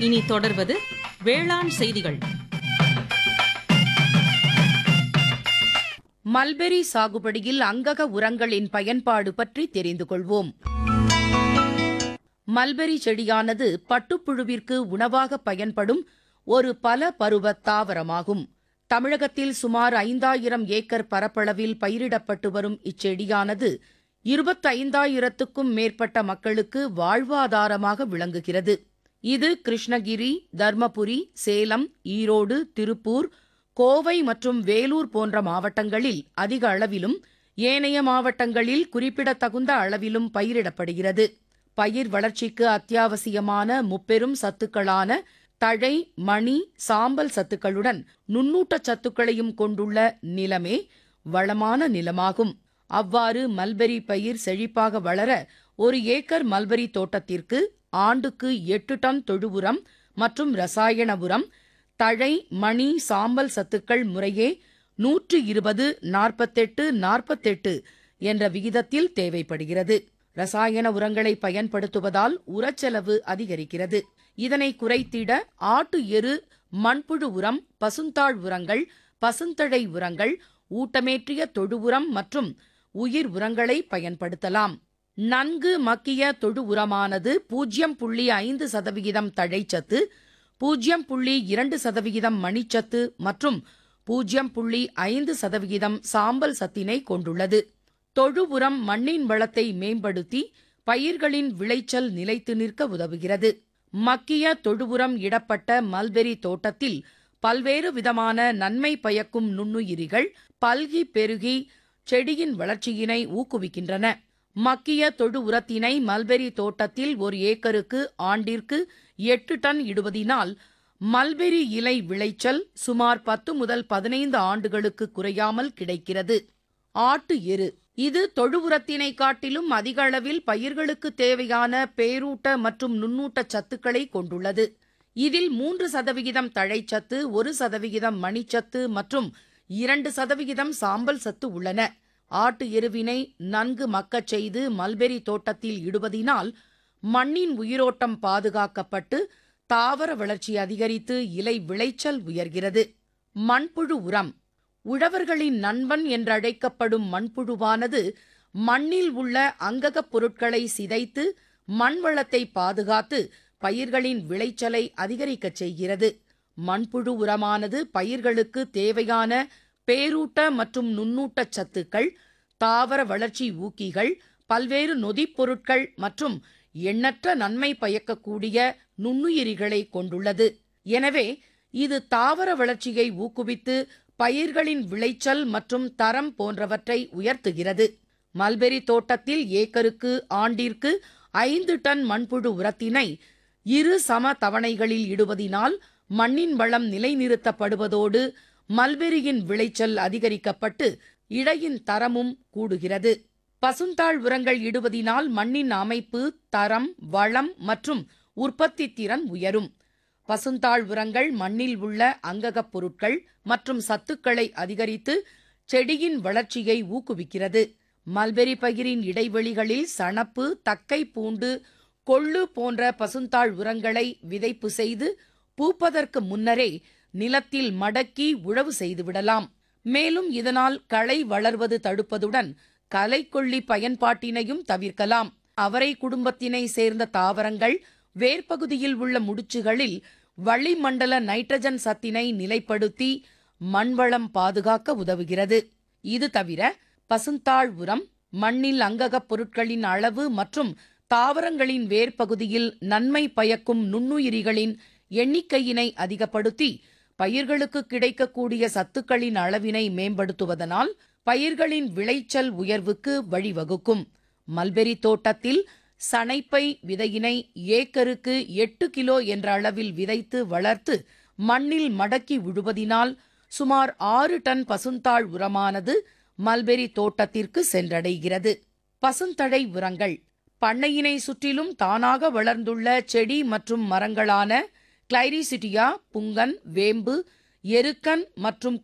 இனி தொடர்வது வேளாண் செய்திகள் மல்பெரி சாகுபடியில் அங்கக உரங்களின் பயன்பாடு பற்றி தெரிந்து கொள்வோம் மல்பெரி செடியானது பட்டுப்புழுவிற்கு உணவாக பயன்படும் ஒரு பல பருவ தாவரமாகும் தமிழகத்தில் சுமார் ஐந்தாயிரம் ஏக்கர் பரப்பளவில் பயிரிடப்பட்டு வரும் இச்செடியானது இருபத்தைந்தாயிரத்துக்கும் மேற்பட்ட மக்களுக்கு வாழ்வாதாரமாக விளங்குகிறது இது கிருஷ்ணகிரி தர்மபுரி சேலம் ஈரோடு திருப்பூர் கோவை மற்றும் வேலூர் போன்ற மாவட்டங்களில் அதிக அளவிலும் ஏனைய மாவட்டங்களில் குறிப்பிடத்தகுந்த அளவிலும் பயிரிடப்படுகிறது பயிர் வளர்ச்சிக்கு அத்தியாவசியமான முப்பெரும் சத்துக்களான தழை மணி சாம்பல் சத்துக்களுடன் நுண்ணூட்டச் சத்துக்களையும் கொண்டுள்ள நிலமே வளமான நிலமாகும் அவ்வாறு மல்பெரி பயிர் செழிப்பாக வளர ஒரு ஏக்கர் மல்பெரி தோட்டத்திற்கு ஆண்டுக்கு எட்டு டன் தொழு உரம் மற்றும் ரசாயன உரம் தழை மணி சாம்பல் சத்துக்கள் முறையே நூற்று இருபது நாற்பத்தெட்டு நாற்பத்தெட்டு என்ற விகிதத்தில் தேவைப்படுகிறது ரசாயன உரங்களை பயன்படுத்துவதால் உரச்செலவு அதிகரிக்கிறது இதனை குறைத்திட ஆட்டு எரு மண்புழு உரம் பசுந்தாள் உரங்கள் பசுந்தழை உரங்கள் ஊட்டமேற்றிய தொழு உரம் மற்றும் உயிர் உரங்களை பயன்படுத்தலாம் நன்கு மக்கிய தொழு உரமானது பூஜ்ஜியம் புள்ளி ஐந்து சதவிகிதம் தழைச்சத்து பூஜ்ஜியம் புள்ளி இரண்டு சதவிகிதம் மணிச்சத்து மற்றும் பூஜ்ஜியம் புள்ளி ஐந்து சதவிகிதம் சாம்பல் சத்தினை கொண்டுள்ளது தொழு உரம் மண்ணின் வளத்தை மேம்படுத்தி பயிர்களின் விளைச்சல் நிலைத்து நிற்க உதவுகிறது மக்கிய தொழு உரம் இடப்பட்ட மல்பெரி தோட்டத்தில் பல்வேறு விதமான நன்மை பயக்கும் நுண்ணுயிரிகள் பல்கி பெருகி செடியின் வளர்ச்சியினை ஊக்குவிக்கின்றன மக்கிய தொழு உரத்தினை மல்பெரி தோட்டத்தில் ஒரு ஏக்கருக்கு ஆண்டிற்கு எட்டு டன் இடுவதினால் மல்பெரி இலை விளைச்சல் சுமார் பத்து முதல் பதினைந்து ஆண்டுகளுக்கு குறையாமல் கிடைக்கிறது ஆட்டு எரு இது தொழு உரத்தினை காட்டிலும் அதிக அளவில் பயிர்களுக்கு தேவையான பேரூட்ட மற்றும் நுண்ணூட்ட சத்துக்களை கொண்டுள்ளது இதில் மூன்று சதவிகிதம் தழைச்சத்து ஒரு சதவிகிதம் மணிச்சத்து மற்றும் இரண்டு சதவிகிதம் சாம்பல் சத்து உள்ளன ஆட்டு எருவினை நன்கு மக்கச் செய்து மல்பெரி தோட்டத்தில் இடுவதினால் மண்ணின் உயிரோட்டம் பாதுகாக்கப்பட்டு தாவர வளர்ச்சி அதிகரித்து இலை விளைச்சல் உயர்கிறது மண்புழு உரம் உழவர்களின் நண்பன் என்றழைக்கப்படும் மண்புழுவானது மண்ணில் உள்ள அங்ககப் பொருட்களை சிதைத்து மண் வளத்தை பாதுகாத்து பயிர்களின் விளைச்சலை அதிகரிக்கச் செய்கிறது மண்புழு உரமானது பயிர்களுக்கு தேவையான பேரூட்ட மற்றும் நுண்ணூட்டச் சத்துக்கள் தாவர வளர்ச்சி ஊக்கிகள் பல்வேறு நொதிப் பொருட்கள் மற்றும் எண்ணற்ற நன்மை பயக்கக்கூடிய நுண்ணுயிரிகளை கொண்டுள்ளது எனவே இது தாவர வளர்ச்சியை ஊக்குவித்து பயிர்களின் விளைச்சல் மற்றும் தரம் போன்றவற்றை உயர்த்துகிறது மல்பெரி தோட்டத்தில் ஏக்கருக்கு ஆண்டிற்கு ஐந்து டன் மண்புழு உரத்தினை இரு சம தவணைகளில் இடுவதினால் மண்ணின் வளம் நிலைநிறுத்தப்படுவதோடு மல்பெரியின் விளைச்சல் அதிகரிக்கப்பட்டு இடையின் தரமும் கூடுகிறது பசுந்தாள் உரங்கள் இடுவதினால் மண்ணின் அமைப்பு தரம் வளம் மற்றும் உற்பத்தி திறன் உயரும் பசுந்தாள் உரங்கள் மண்ணில் உள்ள அங்ககப் பொருட்கள் மற்றும் சத்துக்களை அதிகரித்து செடியின் வளர்ச்சியை ஊக்குவிக்கிறது மல்பெரி பயிரின் இடைவெளிகளில் சணப்பு தக்கை பூண்டு கொள்ளு போன்ற பசுந்தாள் உரங்களை விதைப்பு செய்து பூப்பதற்கு முன்னரே நிலத்தில் மடக்கி உழவு செய்துவிடலாம் மேலும் இதனால் களை வளர்வது தடுப்பதுடன் களைக்கொல்லி பயன்பாட்டினையும் தவிர்க்கலாம் அவரை குடும்பத்தினை சேர்ந்த தாவரங்கள் வேர்ப்பகுதியில் உள்ள முடிச்சுகளில் வளிமண்டல நைட்ரஜன் சத்தினை நிலைப்படுத்தி மண்வளம் பாதுகாக்க உதவுகிறது இது தவிர பசுந்தாள் உரம் மண்ணில் அங்ககப் பொருட்களின் அளவு மற்றும் தாவரங்களின் வேர்ப்பகுதியில் நன்மை பயக்கும் நுண்ணுயிரிகளின் எண்ணிக்கையினை அதிகப்படுத்தி பயிர்களுக்கு கிடைக்கக்கூடிய சத்துக்களின் அளவினை மேம்படுத்துவதனால் பயிர்களின் விளைச்சல் உயர்வுக்கு வழிவகுக்கும் மல்பெரி தோட்டத்தில் சணைப்பை விதையினை ஏக்கருக்கு எட்டு கிலோ என்ற அளவில் விதைத்து வளர்த்து மண்ணில் மடக்கி விழுவதினால் சுமார் ஆறு டன் பசுந்தாள் உரமானது மல்பெரி தோட்டத்திற்கு சென்றடைகிறது பசுந்தழை உரங்கள் பண்ணையினை சுற்றிலும் தானாக வளர்ந்துள்ள செடி மற்றும் மரங்களான கிளைரிசிட்டியா புங்கன் வேம்பு எருக்கன் மற்றும்